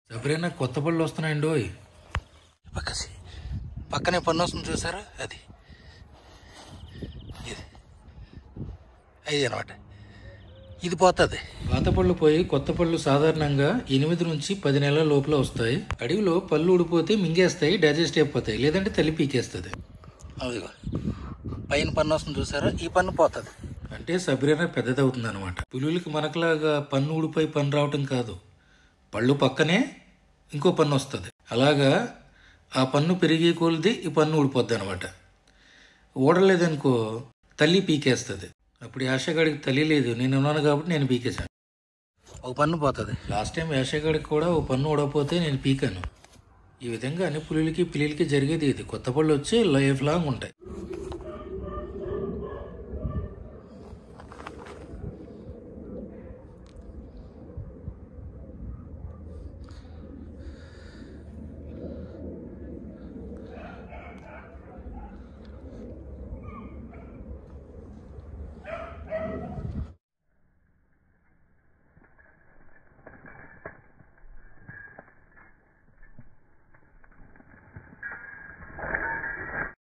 ఎప్పుడైనా కొత్త పళ్ళు వస్తున్నాయండి ఓయ్ పక్కసి పక్కనే పన్ను వస్తుంది చూసారా అది ఇది అది అనమాట ఇది పోతుంది పాత పళ్ళు పోయి కొత్త పళ్ళు సాధారణంగా ఎనిమిది నుంచి పది నెలల లోపల వస్తాయి అడవిలో పళ్ళు ఊడిపోతే మింగేస్తాయి డైజెస్ట్ అయిపోతాయి లేదంటే తల్లి పీకేస్తుంది అదిగో పైన పన్ను వస్తుంది చూసారా ఈ పన్ను పోతుంది అంటే సబ్రీనా పెద్దదవుతుంది అనమాట పులులకి మనకులాగా పన్ను ఊడిపోయి పన్ను రావటం కాదు పళ్ళు పక్కనే ఇంకో పన్ను వస్తుంది అలాగా ఆ పన్ను పెరిగి కొలిది ఈ పన్ను ఊడిపోద్ది అనమాట ఊడలేదనుకో తల్లి పీకేస్తుంది అప్పుడు యాషగాడికి తల్లి లేదు నేను ఉన్నాను కాబట్టి నేను పీకేశాను ఒక పన్ను పోతుంది లాస్ట్ టైం యాషగాడికి కూడా ఓ పన్ను ఊడకపోతే నేను పీకాను ఈ విధంగా అన్ని పులులకి పిల్లలకి జరిగేది ఇది కొత్త పళ్ళు వచ్చి లైఫ్ లాంగ్ ఉంటాయి